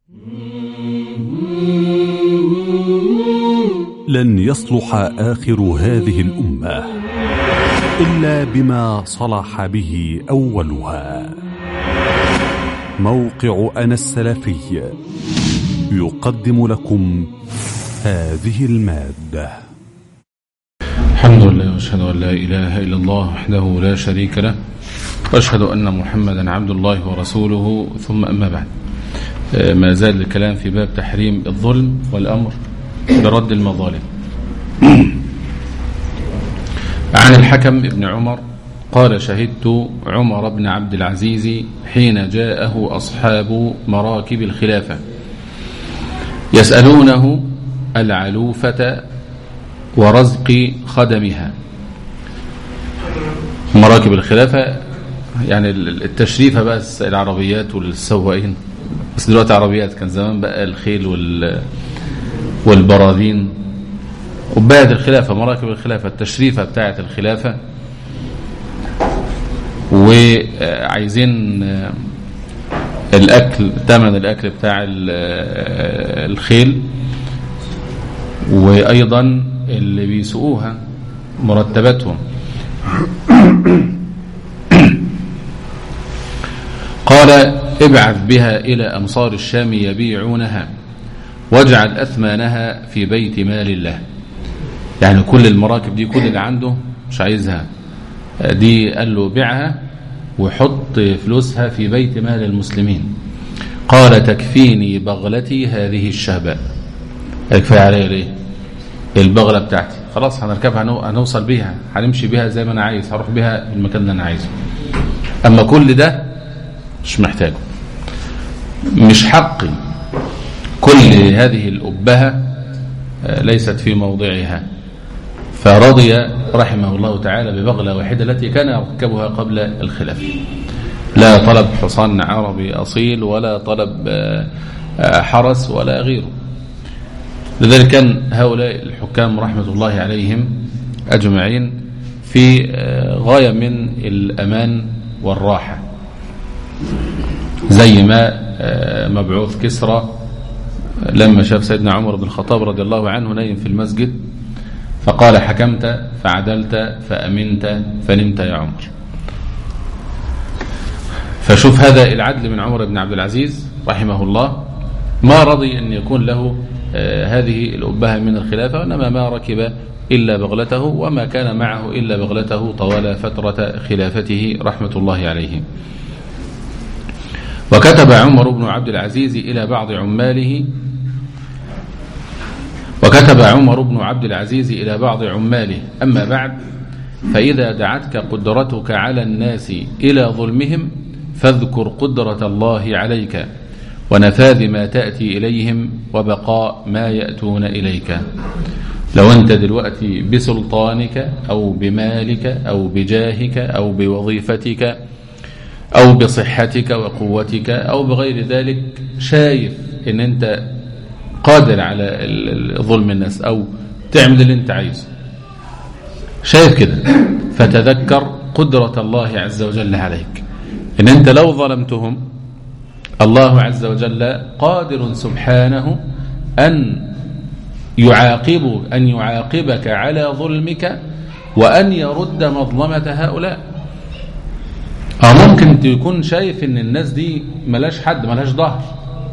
لن يصلح آخر هذه الأمة إلا بما صلح به أولها موقع أنا السلفي يقدم لكم هذه المادة الحمد لله واشهد ان لا اله الا الله وحده لا شريك له واشهد ان محمدا عبد الله ورسوله ثم اما بعد ما زال الكلام في باب تحريم الظلم والامر برد المظالم عن الحكم ابن عمر قال شهدت عمر بن عبد العزيز حين جاءه اصحاب مراكب الخلافه يسالونه العلوفه ورزق خدمها مراكب الخلافة يعني التشريفة بس العربيات والسواقين بس دلوقتي عربيات كان زمان بقى الخيل وال والبراذين وبعد الخلافة مراكب الخلافة التشريفة بتاعة الخلافة وعايزين الأكل ثمن الأكل بتاع الخيل وأيضا اللي بيسوقوها مرتباتهم قال ابعث بها إلى أمصار الشام يبيعونها واجعل أثمانها في بيت مال الله يعني كل المراكب دي كل اللي عنده مش عايزها دي قال له بيعها وحط فلوسها في بيت مال المسلمين قال تكفيني بغلتي هذه الشهباء كفايه عليا ليه البغلة بتاعتي خلاص هنركبها هنوصل بيها هنمشي بيها زي ما انا عايز هروح بيها المكان اللي انا عايزه اما كل ده مش محتاجه مش حقي كل هذه الأبهة ليست في موضعها فرضي رحمه الله تعالى ببغلة واحدة التي كان يركبها قبل الخلاف لا طلب حصان عربي أصيل ولا طلب حرس ولا غيره لذلك كان هؤلاء الحكام رحمة الله عليهم أجمعين في غاية من الأمان والراحة زي ما مبعوث كسرى لما شاف سيدنا عمر بن الخطاب رضي الله عنه نايم في المسجد فقال حكمت فعدلت فأمنت فنمت يا عمر فشوف هذا العدل من عمر بن عبد العزيز رحمه الله ما رضي أن يكون له هذه الأبهة من الخلافة وإنما ما ركب إلا بغلته وما كان معه إلا بغلته طوال فترة خلافته رحمة الله عليه وكتب عمر بن عبد العزيز إلى بعض عماله وكتب عمر بن عبد العزيز إلى بعض عماله أما بعد فإذا دعتك قدرتك على الناس إلى ظلمهم فاذكر قدرة الله عليك ونفاذ ما تأتي إليهم وبقاء ما يأتون إليك لو أنت دلوقتي بسلطانك أو بمالك أو بجاهك أو بوظيفتك أو بصحتك وقوتك أو بغير ذلك شايف أن أنت قادر على ظلم الناس أو تعمل اللي أنت عايزه شايف كده فتذكر قدرة الله عز وجل عليك أن أنت لو ظلمتهم الله عز وجل قادر سبحانه أن يعاقب أن يعاقبك على ظلمك وأن يرد مظلمة هؤلاء أو ممكن تكون شايف أن الناس دي ملاش حد ملاش ظهر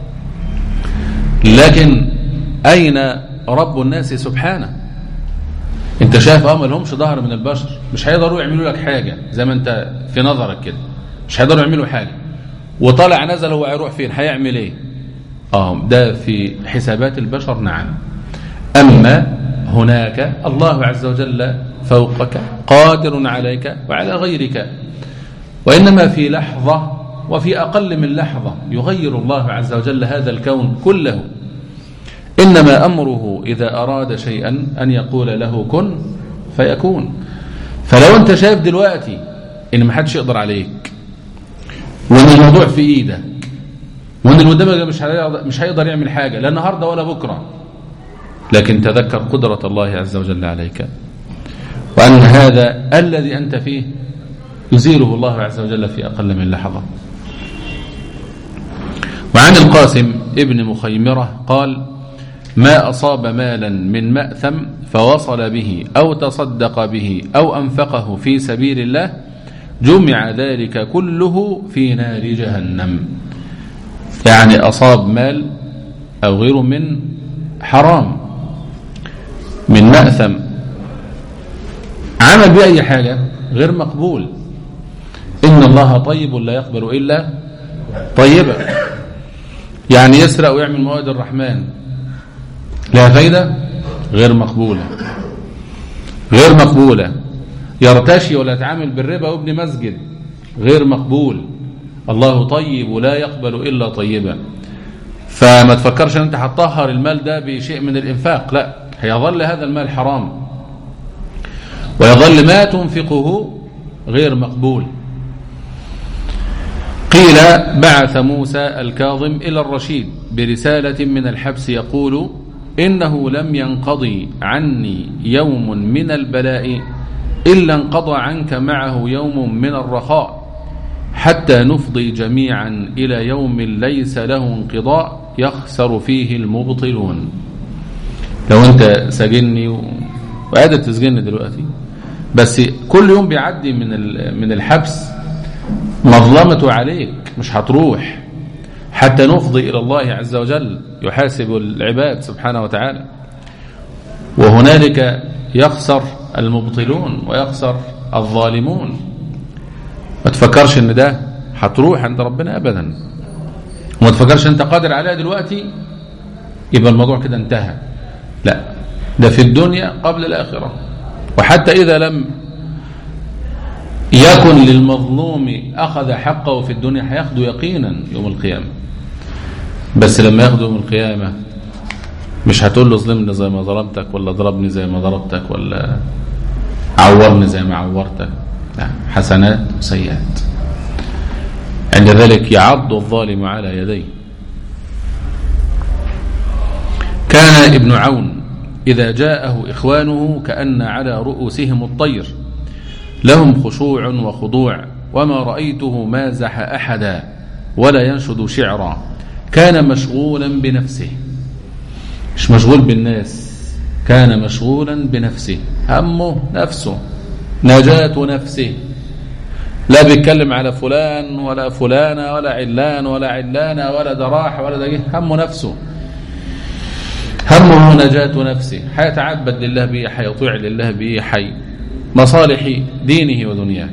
لكن أين رب الناس سبحانه انت شايف اه ما لهمش ظهر من البشر مش هيقدروا يعملوا لك حاجة زي ما انت في نظرك كده مش هيقدروا يعملوا حاجة وطالع نزل هو هيروح فين هيعمل ايه اه ده في حسابات البشر نعم اما هناك الله عز وجل فوقك قادر عليك وعلى غيرك وانما في لحظه وفي اقل من لحظه يغير الله عز وجل هذا الكون كله انما امره اذا اراد شيئا ان يقول له كن فيكون فلو انت شايف دلوقتي ان ما حدش يقدر عليك وان الموضوع في ايدك وان اللي قدامك مش مش هيقدر يعمل حاجه لا النهارده ولا بكره لكن تذكر قدره الله عز وجل عليك وان هذا الذي انت فيه يزيله الله عز وجل في اقل من لحظه وعن القاسم القاسم ابن مخيمرة قال ما أصاب مالا من مأثم فوصل به أو تصدق به أو أنفقه في سبيل الله جمع ذلك كله في نار جهنم يعني أصاب مال أو غيره من حرام من مأثم عمل بأي حاجة غير مقبول إن الله طيب لا يقبل إلا طيبا يعني يسرق ويعمل مواد الرحمن لها فايدة غير مقبولة غير مقبولة يرتشي ولا يتعامل بالربا وابن مسجد غير مقبول الله طيب ولا يقبل إلا طيبا فما تفكرش ان انت هتطهر المال ده بشيء من الانفاق لا هيظل هذا المال حرام ويظل ما تنفقه غير مقبول قيل بعث موسى الكاظم إلى الرشيد برسالة من الحبس يقول إنه لم ينقضي عني يوم من البلاء إلا انقضى عنك معه يوم من الرخاء حتى نفضي جميعا إلى يوم ليس له انقضاء يخسر فيه المبطلون لو أنت سجني و... وقادر تسجني دلوقتي بس كل يوم بيعدي من من الحبس مظلمته عليك مش هتروح حتى نفضي إلى الله عز وجل يحاسب العباد سبحانه وتعالى وهنالك يخسر المبطلون ويخسر الظالمون ما تفكرش ان ده هتروح عند ربنا ابدا وما تفكرش انت قادر عليها دلوقتي يبقى الموضوع كده انتهى لا ده في الدنيا قبل الآخرة وحتى إذا لم يكن للمظلوم أخذ حقه في الدنيا هياخده يقينا يوم القيامة بس لما ياخده يوم القيامة مش هتقول له ظلمني زي ما ظلمتك ولا ضربني زي ما ضربتك ولا عورني زي ما عورتك لا حسنات وسيئات عند ذلك يعض الظالم على يديه كان ابن عون إذا جاءه إخوانه كأن على رؤوسهم الطير لهم خشوع وخضوع وما رأيته مازح أحدا ولا ينشد شعرا كان مشغولا بنفسه مش مشغول بالناس كان مشغولا بنفسه همه نفسه نجاة نفسه لا بيتكلم على فلان ولا فلانة ولا علان ولا علانة ولا دراح ولا دقيه همه نفسه همه نجاة نفسه حيتعبد لله به حيطيع لله به حي مصالح دينه ودنياه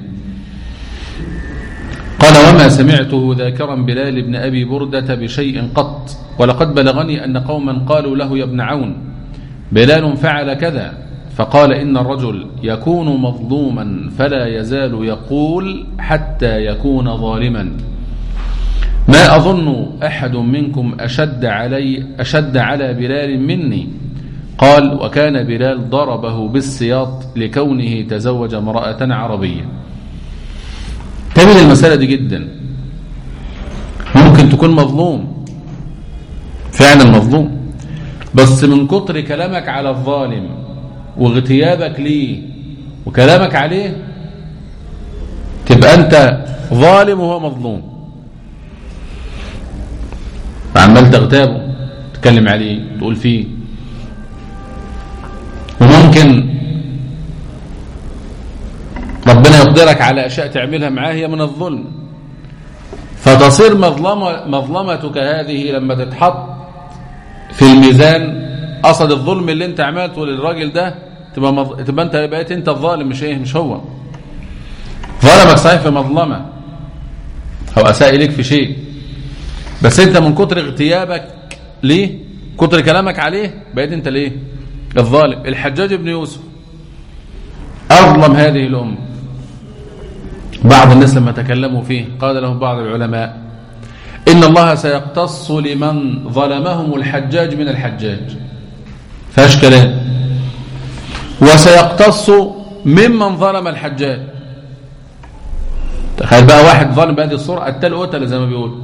قال وما سمعته ذاكرا بلال بن أبي بردة بشيء قط ولقد بلغني أن قوما قالوا له يا ابن عون بلال فعل كذا فقال إن الرجل يكون مظلوما فلا يزال يقول حتى يكون ظالما ما أظن أحد منكم أشد علي أشد على بلال مني قال وكان بلال ضربه بالسياط لكونه تزوج امرأة عربية تمل المسألة دي جدا ممكن تكون مظلوم فعلا مظلوم بس من كتر كلامك على الظالم واغتيابك ليه وكلامك عليه تبقى انت ظالم وهو مظلوم فعمال تغتابه تتكلم عليه تقول فيه وممكن ربنا يقدرك على أشياء تعملها معاه هي من الظلم فتصير مظلمة مظلمتك هذه لما تتحط في الميزان قصد الظلم اللي انت عملته للراجل ده تبقى, مظ... تبقى انت بقيت انت الظالم مش ايه مش هو ظلمك صحيح في مظلمة أو أساء إليك في شيء بس انت من كتر اغتيابك ليه كتر كلامك عليه بقيت انت ليه الظالم الحجاج بن يوسف أظلم هذه الأمة بعض الناس لما تكلموا فيه قال لهم بعض العلماء إن الله سيقتص لمن ظلمهم الحجاج من الحجاج فاش كلام وسيقتص ممن ظلم الحجاج تخيل بقى واحد ظلم بهذه الصورة قتل قتل زي ما بيقول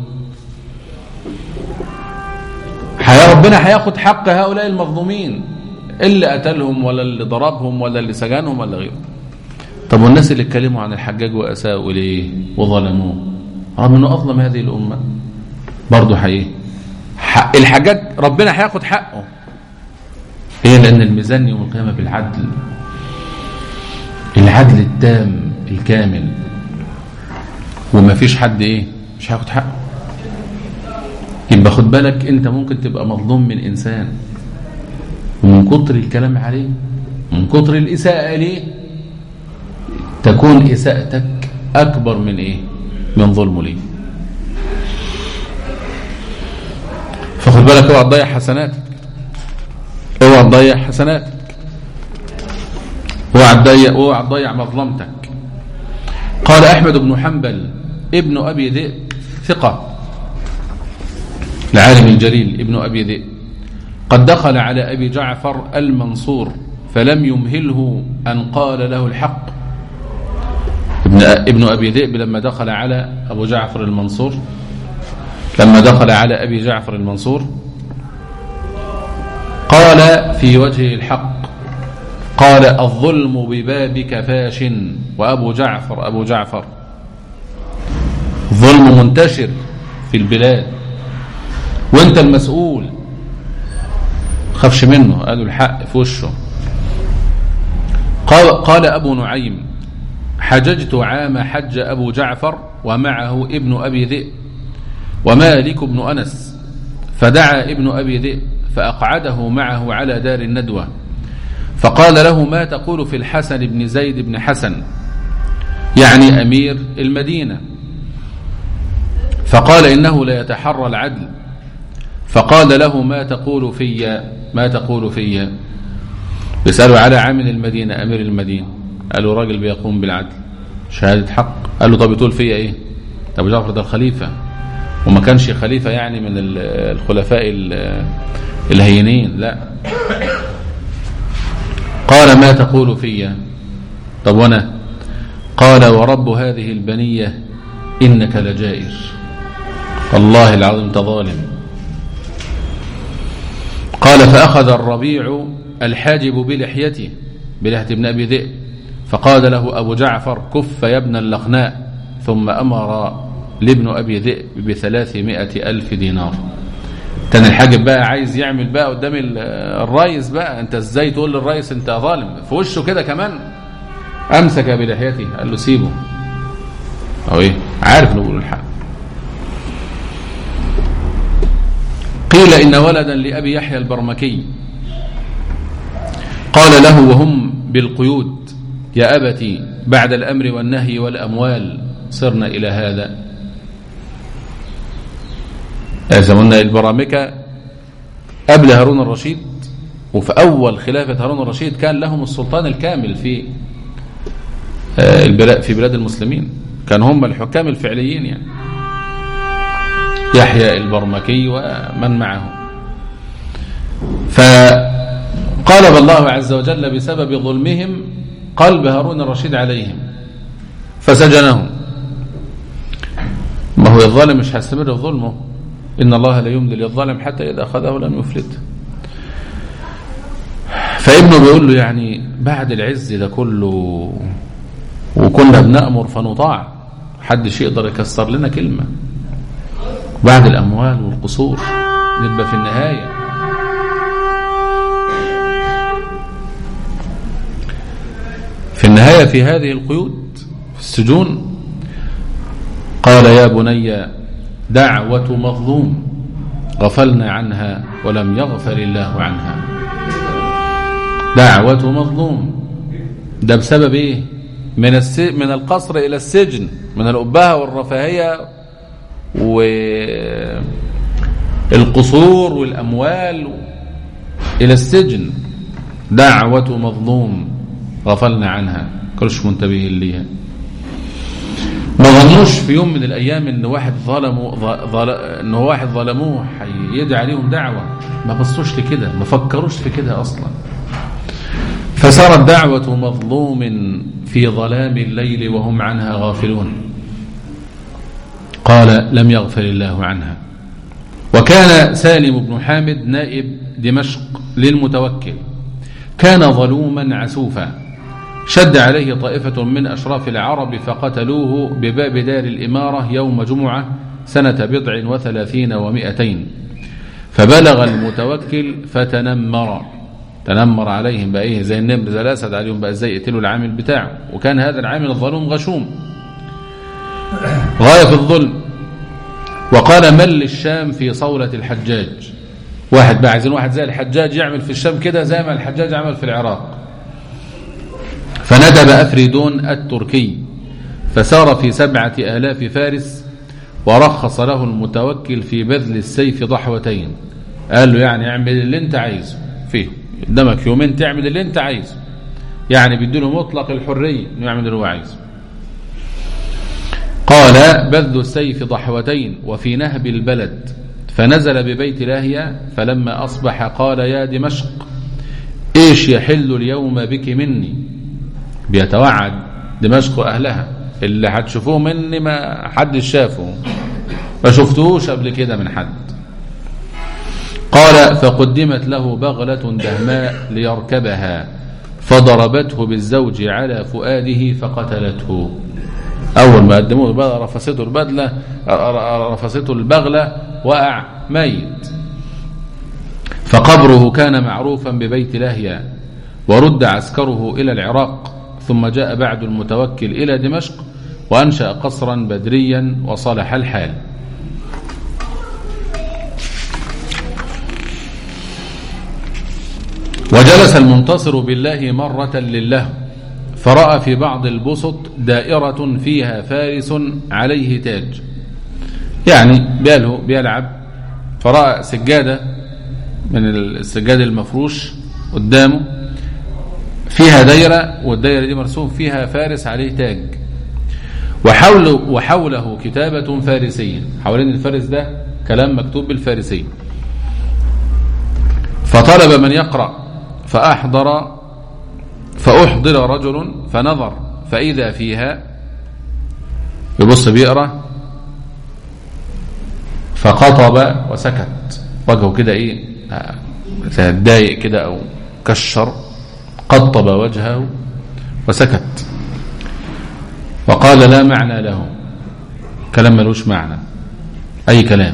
حيا ربنا هياخد حق هؤلاء المظلومين اللي قتلهم ولا اللي ضربهم ولا اللي سجنهم ولا غيره طب والناس اللي اتكلموا عن الحجاج واساءوا اليه وظلموه رغم انه اظلم هذه الامه برضه حقيقي حق الحاجات ربنا هياخد حقه ايه لان الميزان يوم القيامه بالعدل العدل التام الكامل وما فيش حد ايه مش هياخد حقه يبقى خد بالك انت ممكن تبقى مظلوم من انسان ومن كتر الكلام عليه من كتر الاساءه اليه تكون اساءتك اكبر من ايه من ظلمه ليه فخد بالك اوعى تضيع حسناتك اوعى تضيع حسناتك اوعى تضيع اوعى تضيع مظلمتك قال احمد بن حنبل ابن ابي ذئب ثقه العالم الجليل ابن ابي ذئب قد دخل على ابي جعفر المنصور فلم يمهله ان قال له الحق ابن ابن ابي ذئب لما دخل على ابو جعفر المنصور لما دخل على ابي جعفر المنصور قال في وجه الحق قال الظلم ببابك فاش وابو جعفر ابو جعفر ظلم منتشر في البلاد وانت المسؤول خافش منه قالوا الحق في وشه قال, قال ابو نعيم حججت عام حج ابو جعفر ومعه ابن ابي ذئب ومالك بن انس فدعا ابن ابي ذئب فاقعده معه على دار الندوه فقال له ما تقول في الحسن بن زيد بن حسن يعني امير المدينه فقال انه لا يتحرى العدل فقال له ما تقول في ما تقول في بيسألوا على عامل المدينة أمير المدينة قالوا راجل بيقوم بالعدل شهادة حق قال له طب بتقول فيا ايه طب جعفر ده الخليفة وما كانش خليفة يعني من الخلفاء الهينين لا قال ما تقول فيا طب وانا قال ورب هذه البنية إنك لجائر والله العظيم تظالم قال فأخذ الربيع الحاجب بلحيته بلحية ابن أبي ذئب فقال له أبو جعفر كف يا ابن اللقناء ثم أمر لابن أبي ذئب بثلاثمائة ألف دينار كان الحاجب بقى عايز يعمل بقى قدام الرئيس بقى انت ازاي تقول للرئيس انت ظالم في وشه كده كمان امسك بلحيته قال له سيبه او ايه عارف انه بيقول الحق قيل إن ولدا لأبي يحيى البرمكي قال له وهم بالقيود يا أبتي بعد الأمر والنهي والأموال صرنا إلى هذا زمنا البرامكة قبل هارون الرشيد وفي أول خلافة هارون الرشيد كان لهم السلطان الكامل في في بلاد المسلمين كان هم الحكام الفعليين يعني يحيى البرمكي ومن معه فقالب الله عز وجل بسبب ظلمهم قلب هارون الرشيد عليهم فسجنهم ما هو الظالم مش هيستمر في ظلمه إن الله لا يملي للظالم حتى إذا أخذه لم يفلت فابنه بيقول له يعني بعد العز ده كله وكنا بنأمر فنطاع حدش يقدر يكسر لنا كلمة بعد الأموال والقصور نبقى في النهاية في النهاية في هذه القيود في السجون قال يا بني دعوة مظلوم غفلنا عنها ولم يغفر الله عنها دعوة مظلوم ده بسبب ايه من الس... من القصر الى السجن من الأبهة والرفاهية والقصور والأموال إلى السجن دعوة مظلوم غفلنا عنها كلش منتبهين ليها ما ظنوش في يوم من الأيام إن واحد ظلموا ظل... إن واحد ظلموه يدعي عليهم دعوة ما بصوش لكده ما فكروش في كده أصلا فصارت دعوة مظلوم في ظلام الليل وهم عنها غافلون قال لم يغفر الله عنها وكان سالم بن حامد نائب دمشق للمتوكل كان ظلوما عسوفا شد عليه طائفة من أشراف العرب فقتلوه بباب دار الإمارة يوم جمعة سنة بضع وثلاثين ومائتين فبلغ المتوكل فتنمر تنمر عليهم بقى ايه زي النمر زي الاسد عليهم بقى ازاي يقتلوا العامل بتاعه وكان هذا العامل الظلوم غشوم غايه في الظلم وقال من للشام في صولة الحجاج واحد بقى عايزين واحد زي الحجاج يعمل في الشام كده زي ما الحجاج عمل في العراق فندب أفريدون التركي فسار في سبعة آلاف فارس ورخص له المتوكل في بذل السيف ضحوتين قال له يعني اعمل اللي انت عايزه فيه قدامك يومين تعمل اللي انت عايزه يعني بيديله مطلق الحرية انه يعمل اللي هو عايزه قال بذل السيف ضحوتين وفي نهب البلد فنزل ببيت لاهية فلما أصبح قال يا دمشق إيش يحل اليوم بك مني بيتوعد دمشق وأهلها اللي هتشوفوه مني ما حد شافه ما شفتوش قبل كده من حد قال فقدمت له بغلة دهماء ليركبها فضربته بالزوج على فؤاده فقتلته أول ما قدموه البدلة رفسته البدلة رفسته البغلة وقع ميت فقبره كان معروفا ببيت لاهيا ورد عسكره إلى العراق ثم جاء بعد المتوكل إلى دمشق وأنشأ قصرا بدريا وصلح الحال وجلس المنتصر بالله مرة لله فرأى في بعض البسط دائرة فيها فارس عليه تاج يعني بياله بيلعب فرأى سجادة من السجاد المفروش قدامه فيها دايرة والدايرة دي مرسوم فيها فارس عليه تاج وحوله, وحوله كتابة فارسية حوالين الفارس ده كلام مكتوب بالفارسية فطلب من يقرأ فأحضر فأحضر رجل فنظر فإذا فيها يبص بيقرأ فقطب وسكت وجهه كده ايه اتضايق كده او كشر قطب وجهه وسكت وقال لا معنى له كلام ملوش معنى اي كلام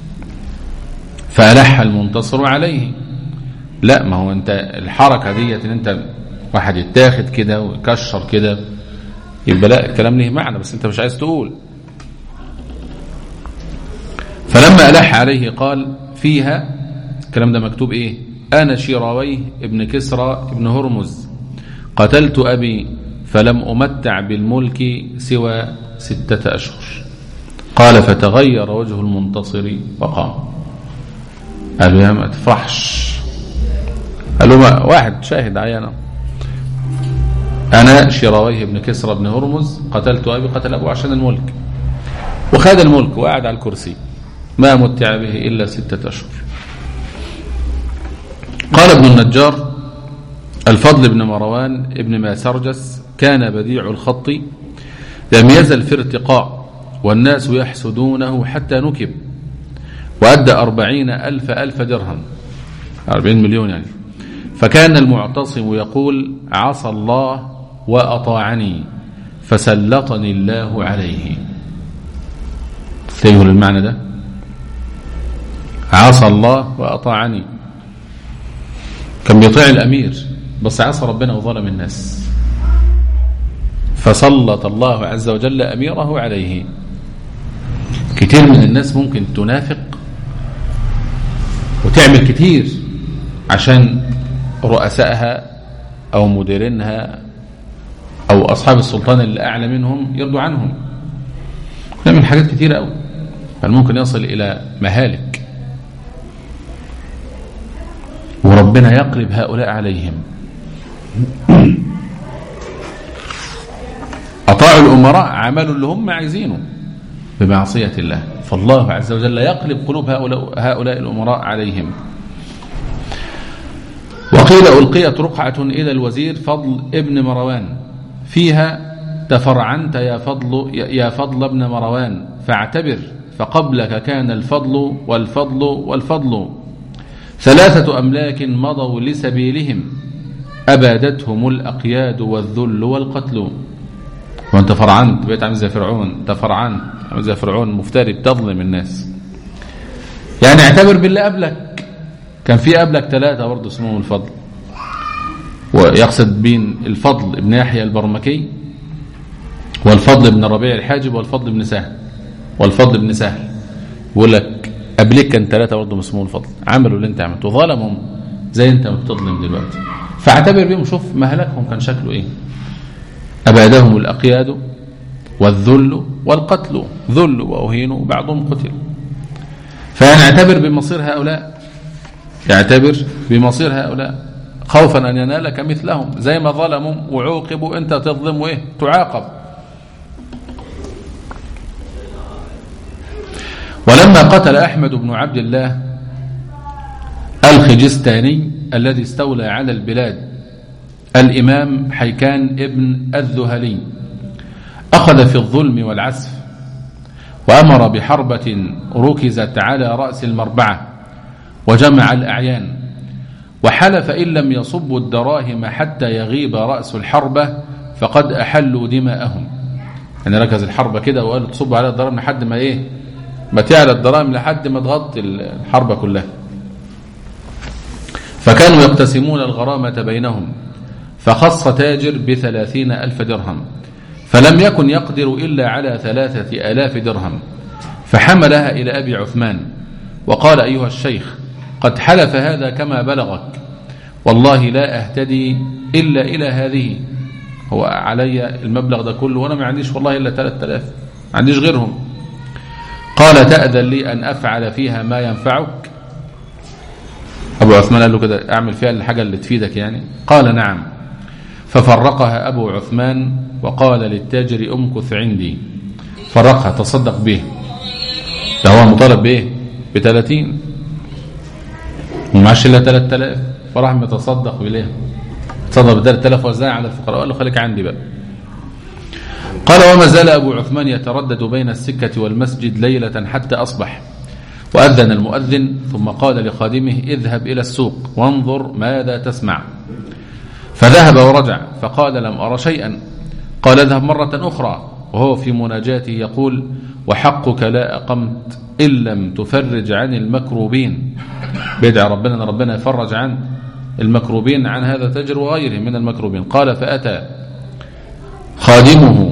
فألح المنتصر عليه لا ما هو انت الحركة ديت ان انت واحد يتاخد كده ويكشر كده يبقى لا الكلام ليه معنى بس انت مش عايز تقول فلما ألح عليه قال فيها الكلام ده مكتوب ايه أنا شيراويه ابن كسرى ابن هرمز قتلت أبي فلم أمتع بالملك سوى ستة أشهر قال فتغير وجه المنتصر وقام قال له يا ما تفرحش قال له ما واحد شاهد عيانا أنا شراويه بن كسرى بن هرمز قتلت أبي قتل أبوه عشان الملك وخد الملك وقعد على الكرسي ما متع به إلا ستة أشهر قال ابن النجار الفضل بن مروان ابن ماسرجس كان بديع الخط لم يزل في ارتقاء والناس يحسدونه حتى نكب وأدى أربعين ألف ألف درهم أربعين مليون يعني فكان المعتصم يقول عصى الله وأطاعني فسلطني الله عليه تيجوا المعنى ده عصى الله وأطاعني كان بيطيع الأمير بس عصى ربنا وظلم الناس فسلط الله عز وجل أميره عليه كتير من الناس ممكن تنافق وتعمل كتير عشان رؤسائها أو مديرينها أو أصحاب السلطان اللي أعلى منهم يرضوا عنهم نعمل حاجات كتيرة أوي بل ممكن يصل إلى مهالك وربنا يقلب هؤلاء عليهم أطاعوا الأمراء عملوا اللي هم عايزينه بمعصية الله فالله عز وجل يقلب قلوب هؤلاء, هؤلاء الأمراء عليهم وقيل ألقيت رقعة إلى الوزير فضل ابن مروان فيها تفرعنت يا فضل يا فضل ابن مروان فاعتبر فقبلك كان الفضل والفضل والفضل ثلاثة أملاك مضوا لسبيلهم أبادتهم الأقياد والذل والقتل وانت فرعنت بقيت عامل زي فرعون انت فرعنت عامل زي فرعون مفتري بتظلم الناس يعني اعتبر باللي قبلك كان في قبلك ثلاثة برضه اسمهم الفضل ويقصد بين الفضل ابن يحيى البرمكي والفضل بن ربيع الحاجب والفضل بن سهل والفضل بن سهل يقول لك قبلك كان ثلاثة برضه اسمهم الفضل عملوا اللي انت عملته ظلمهم زي انت ما بتظلم دلوقتي فاعتبر بهم شوف مهلكهم كان شكله ايه أبادهم الأقياد والذل والقتل ذل وأهينوا وبعضهم قتل فأنا اعتبر بمصير هؤلاء يعتبر بمصير هؤلاء خوفا أن ينالك مثلهم زي ما ظلموا وعوقبوا أنت تظلم وإيه تعاقب ولما قتل أحمد بن عبد الله الخجستاني الذي استولى على البلاد الإمام حيكان ابن الذهلي أخذ في الظلم والعسف وأمر بحربة ركزت على رأس المربعة وجمع الأعيان وحلف إن لم يصبوا الدراهم حتى يغيب رأس الحربة فقد أحلوا دماءهم يعني ركز الحربة كده وقال تصب على الدراهم لحد ما إيه ما تعلى الدراهم لحد ما تغطي الحربة كلها فكانوا يقتسمون الغرامة بينهم فخص تاجر بثلاثين ألف درهم فلم يكن يقدر إلا على ثلاثة آلاف درهم فحملها إلى أبي عثمان وقال أيها الشيخ قد حلف هذا كما بلغك والله لا أهتدي إلا إلى هذه هو علي المبلغ ده كله وأنا ما عنديش والله إلا ثلاثة آلاف ما عنديش غيرهم قال تأذن لي أن أفعل فيها ما ينفعك أبو عثمان قال له كده أعمل فيها الحاجة اللي تفيدك يعني قال نعم ففرقها أبو عثمان وقال للتاجر أمكث عندي فرقها تصدق به ده هو مطالب به بثلاثين ومعش إلا ثلاثة آلاف فراح متصدق بليه تصدق بثلاثة آلاف وزاع على الفقراء قال له خليك عندي بقى قال وما زال أبو عثمان يتردد بين السكة والمسجد ليلة حتى أصبح وأذن المؤذن ثم قال لخادمه اذهب إلى السوق وانظر ماذا تسمع فذهب ورجع فقال لم أرى شيئا قال اذهب مرة أخرى وهو في مناجاته يقول وحقك لا أقمت إن لم تفرج عن المكروبين بيدعى ربنا أن ربنا يفرج عن المكروبين عن هذا التاجر وغيره من المكروبين قال فأتى خادمه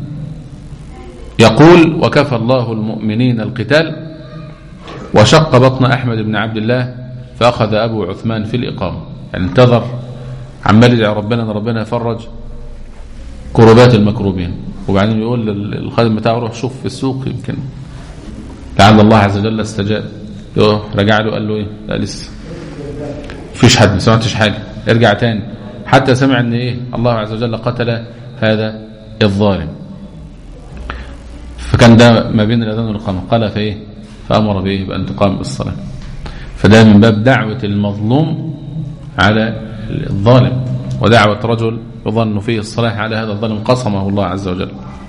يقول وكفى الله المؤمنين القتال وشق بطن أحمد بن عبد الله فأخذ أبو عثمان في الإقامة يعني انتظر عمال يدعي ربنا ان ربنا يفرج كربات المكروبين وبعدين يقول للخادم بتاعه روح شوف في السوق يمكن لعل الله عز وجل استجاب رجع له قال له ايه لا لسه فيش حد ما سمعتش حاجه ارجع تاني حتى سمع ان ايه الله عز وجل قتل هذا الظالم فكان ده ما بين الاذان والاقامه قال فايه فامر بايه بان تقام بالصلاه فده من باب دعوه المظلوم على الظالم ودعوة رجل يظن فيه الصلاح على هذا الظالم قصمه الله عز وجل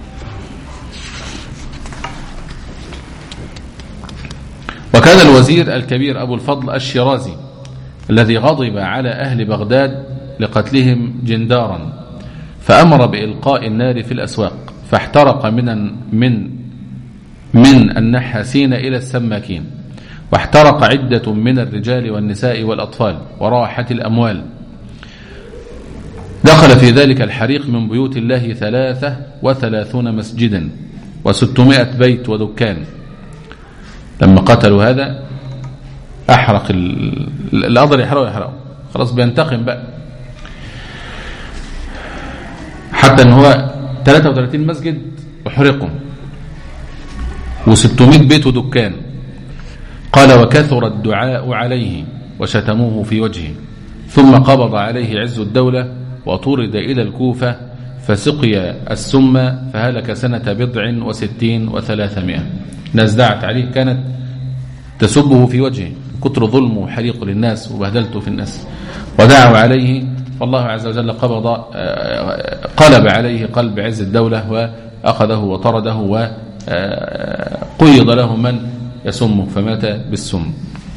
وكان الوزير الكبير أبو الفضل الشيرازي الذي غضب على أهل بغداد لقتلهم جندارا فأمر بإلقاء النار في الأسواق فاحترق من من من النحاسين إلى السماكين واحترق عدة من الرجال والنساء والأطفال وراحت الأموال دخل في ذلك الحريق من بيوت الله ثلاثة وثلاثون مسجدا وستمائة بيت ودكان لما قتلوا هذا أحرق الأضر يحرقوا يحرقوا خلاص بينتقم بقى حتى ان هو 33 مسجد احرقوا و600 بيت ودكان قال وكثر الدعاء عليه وشتموه في وجهه ثم قبض عليه عز الدولة وطرد إلى الكوفة فسقي السم فهلك سنة بضع وستين وثلاثمائة ناس دعت عليه كانت تسبه في وجهه كتر ظلمه وحريق للناس وبهدلته في الناس ودعوا عليه فالله عز وجل قبض قلب عليه قلب عز الدولة وأخذه وطرده وقيض له من يسمه فمات بالسم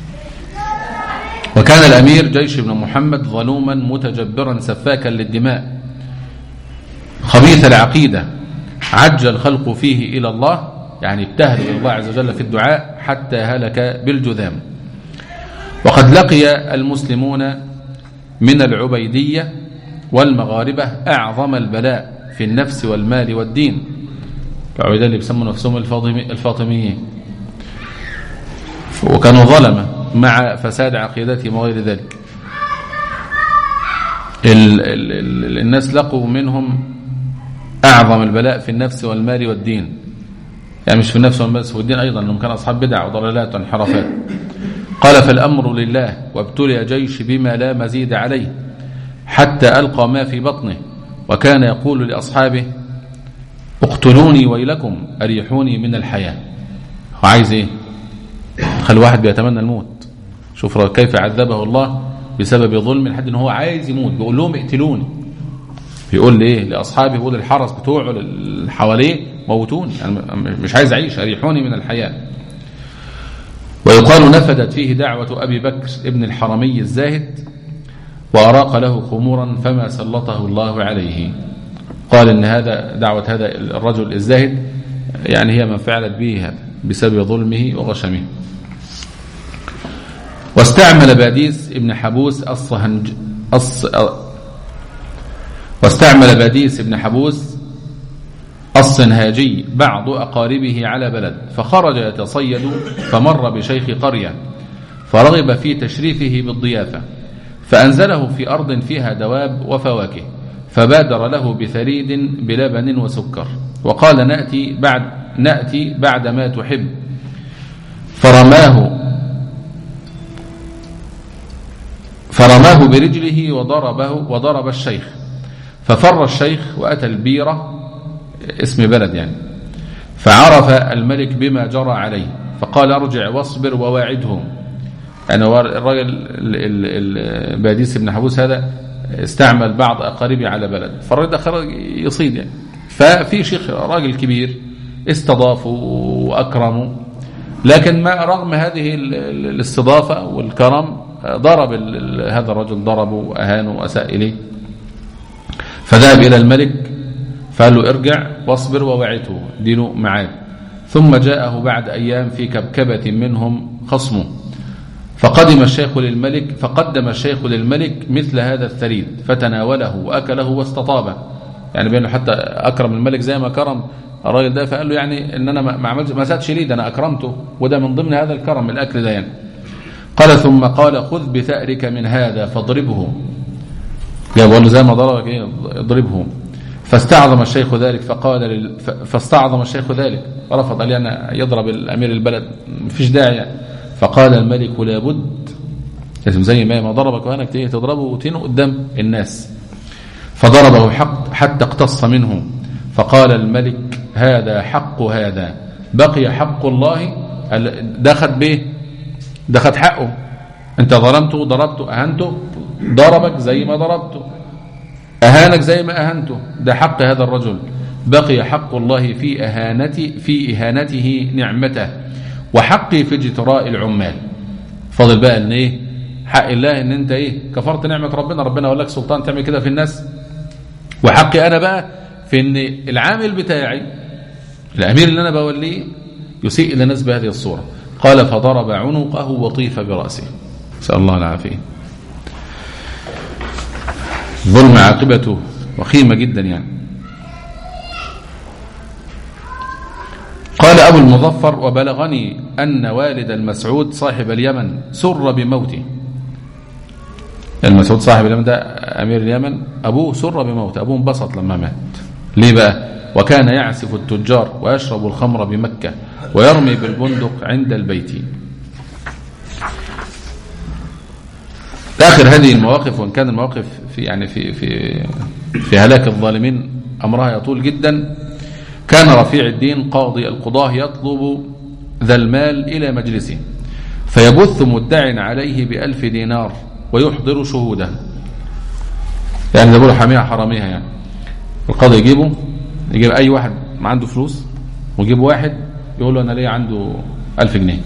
وكان الأمير جيش بن محمد ظلوما متجبرا سفاكا للدماء خبيث العقيدة عج الخلق فيه إلى الله يعني ابتهل إلى الله عز وجل في الدعاء حتى هلك بالجذام وقد لقي المسلمون من العبيدية والمغاربة أعظم البلاء في النفس والمال والدين العبيدية اللي بيسموا نفسهم الفاطميين وكانوا ظلمة مع فساد عقيدتهم وغير ذلك ال ال ال الناس لقوا منهم أعظم البلاء في النفس والمال والدين يعني مش في النفس والمال والدين أيضا أنهم كانوا أصحاب بدع وضلالات وانحرافات قال فالأمر لله وابتلي جيش بما لا مزيد عليه حتى ألقى ما في بطنه وكان يقول لأصحابه اقتلوني ويلكم أريحوني من الحياة وعايز ايه خلي واحد بيتمنى الموت شوف كيف عذبه الله بسبب ظلم لحد ان هو عايز يموت بيقول لهم اقتلوني بيقول ليه لاصحابه بيقول الحرس بتوعه اللي حواليه موتوني انا مش عايز اعيش اريحوني من الحياه ويقال نفدت فيه دعوة أبي بكر ابن الحرمي الزاهد وأراق له خمورا فما سلطه الله عليه قال إن هذا دعوة هذا الرجل الزاهد يعني هي من فعلت به هذا بسبب ظلمه وغشمه واستعمل باديس ابن حبوس الصهنج الص... واستعمل باديس ابن حبوس الصنهاجي بعض أقاربه على بلد فخرج يتصيد فمر بشيخ قرية فرغب في تشريفه بالضيافة فأنزله في أرض فيها دواب وفواكه فبادر له بثريد بلبن وسكر وقال نأتي بعد نأتي بعد ما تحب فرماه فرماه برجله وضربه وضرب الشيخ ففر الشيخ وأتى البيرة اسم بلد يعني فعرف الملك بما جرى عليه فقال ارجع واصبر وواعدهم يعني الراجل باديس بن حبوس هذا استعمل بعض أقاربه على بلد فالراجل خرج يصيد يعني ففي شيخ راجل كبير استضافوا واكرموا لكن ما رغم هذه الاستضافة والكرم ضرب هذا الرجل ضربه وأهانه وأساء إليه فذهب إلى الملك فقال له ارجع واصبر ووعته دينه معاد ثم جاءه بعد أيام في كبكبة منهم خصمه فقدم الشيخ للملك فقدم الشيخ للملك مثل هذا الثريد فتناوله وأكله واستطابه يعني بينه حتى أكرم الملك زي ما كرم الراجل ده فقال له يعني ان انا ما عملتش ما ساتش ليه ده انا اكرمته وده من ضمن هذا الكرم الاكل ده يعني قال ثم قال خذ بثأرك من هذا فاضربه جاب له زي ما ضربك ايه اضربه فاستعظم الشيخ ذلك فقال لل... فاستعظم الشيخ ذلك ورفض قال يعني يضرب الامير البلد مفيش داعي يعني. فقال الملك لابد لازم زي ما ما ضربك وهنك تيجي تضربه وتنه قدام الناس فضربه حق حتى اقتص منه فقال الملك هذا حق هذا بقي حق الله ده خد به ده خد حقه انت ظلمته ضربته اهنته ضربك زي ما ضربته اهانك زي ما اهنته ده حق هذا الرجل بقي حق الله في اهانتي في اهانته نعمته وحقي في اجتراء العمال فاضل بقى ان ايه حق الله ان انت ايه كفرت نعمه ربنا ربنا ولك سلطان تعمل كده في الناس وحقي انا بقى في ان العامل بتاعي الامير اللي انا بوليه يسيء الى الناس بهذه الصوره قال فضرب عنقه وطيف براسه نسال الله العافيه ظلم عاقبته وخيمه جدا يعني قال أبو المظفر وبلغني أن والد المسعود صاحب اليمن سر بموته المسعود صاحب اليمن ده أمير اليمن أبوه سر بموته أبوه انبسط لما مات ليه بقى وكان يعسف التجار ويشرب الخمر بمكة ويرمي بالبندق عند البيت آخر هذه المواقف وإن كان المواقف في يعني في في في هلاك الظالمين أمرها يطول جدا كان رفيع الدين قاضي القضاة يطلب ذا المال إلى مجلسه فيبث مدع عليه بألف دينار ويحضر شهوده يعني ده بيقولوا حاميها حراميها يعني القاضي يجيبه يجيب أي واحد ما عنده فلوس ويجيب واحد يقول له أنا ليه عنده ألف جنيه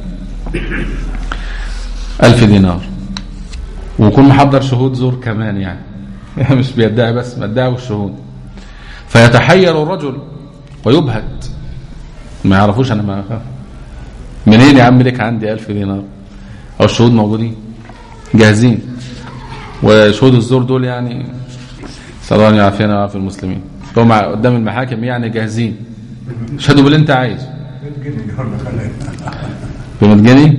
ألف دينار ويكون محضر شهود زور كمان يعني مش بيدعي بس بيدعي الشهود فيتحير الرجل ويبهت ما يعرفوش أنا ما أخاف منين يا عم لك عندي ألف دينار أو الشهود موجودين جاهزين وشهود الزور دول يعني صلى الله يعافينا ويعافي المسلمين هم قدام المحاكم يعني جاهزين شهدوا باللي انت عايزه ب 100 جنيه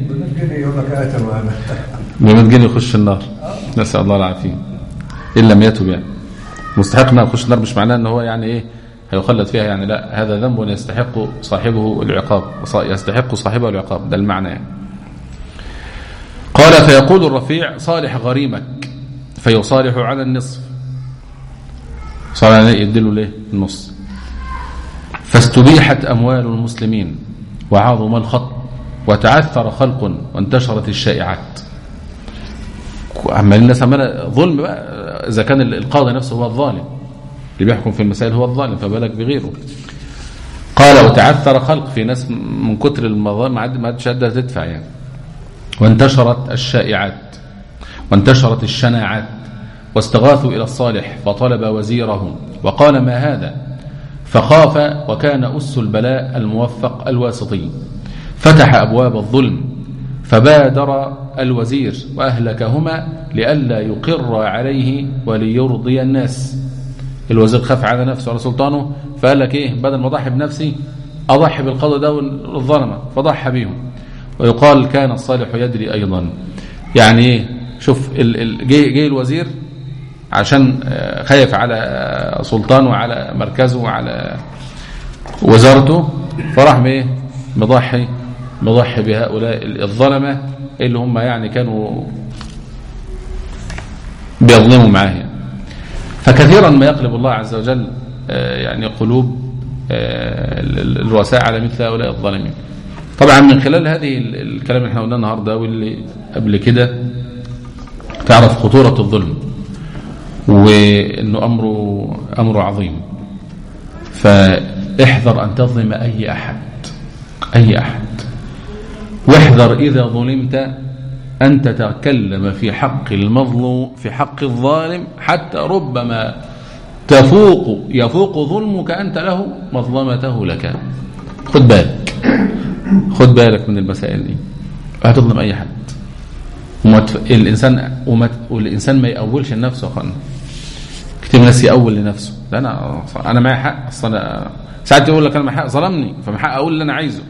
ب 100 جنيه يخش النار نسال الله العافيه ان لم يتب يعني مستحق انه يخش النار مش معناه ان هو يعني ايه هيخلد فيها يعني لا هذا ذنب يستحق صاحبه العقاب يستحق صاحبه العقاب ده المعنى يعني قال فيقول الرفيع صالح غريمك فيصالح على النصف صار عليه يديله ليه النص فاستبيحت أموال المسلمين وعظم الخط وتعثر خلق وانتشرت الشائعات عمال الناس عماله ظلم بقى اذا كان القاضي نفسه هو الظالم اللي بيحكم في المسائل هو الظالم فبالك بغيره قال وتعثر خلق في ناس من كتر المظالم ما عادش قادره تدفع يعني وانتشرت الشائعات وانتشرت الشناعات واستغاثوا إلى الصالح فطلب وزيره وقال ما هذا فخاف وكان أس البلاء الموفق الواسطي فتح أبواب الظلم فبادر الوزير وأهلكهما لئلا يقر عليه وليرضي الناس الوزير خاف على نفسه على سلطانه فقال لك ايه بدل ما اضحي بنفسي اضحي بالقضاء ده والظلمه فضحى بيهم ويقال كان الصالح يدري ايضا يعني ايه شوف جه الوزير عشان خايف على سلطانه وعلى مركزه وعلى وزارته فراح ايه مضحي مضحي بهؤلاء الظلمه اللي هم يعني كانوا بيظلموا معاه يعني. فكثيرا ما يقلب الله عز وجل يعني قلوب الرؤساء على مثل هؤلاء الظالمين طبعا من خلال هذه الكلام اللي احنا قلناه النهارده واللي قبل كده تعرف خطوره الظلم وانه امره امره عظيم فاحذر ان تظلم اي احد اي احد واحذر اذا ظلمت ان تتكلم في حق المظلوم في حق الظالم حتى ربما تفوق يفوق ظلمك انت له مظلمته لك خد بالك خد بالك من المسائل دي هتظلم اي حد ومت... الانسان ومت... والانسان ما يأولش لنفسه يا اخوانا كتير من الناس يأول لنفسه لا انا انا معايا حق اصل انا ساعات يقول لك انا معايا حق ظلمني فمن حق اقول اللي انا عايزه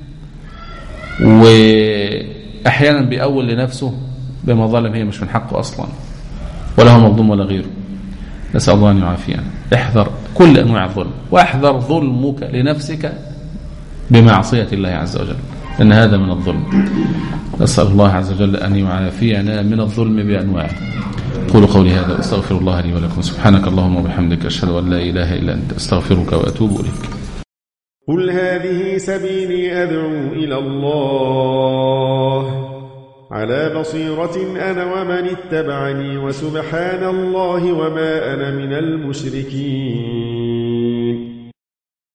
واحيانا بيأول لنفسه بما ظلم هي مش من حقه اصلا ولا هو مظلوم ولا غيره نسأل الله أن يعافينا احذر كل أنواع الظلم واحذر ظلمك لنفسك بمعصية الله عز وجل لأن هذا من الظلم نسأل الله عز وجل أن يعافينا من الظلم بأنواعه قولوا قولي هذا واستغفر الله لي ولكم سبحانك اللهم وبحمدك أشهد أن لا إله إلا أنت أستغفرك وأتوب إليك قل هذه سبيلي أدعو إلى الله على بصيرة أنا ومن اتبعني وسبحان الله وما أنا من المشركين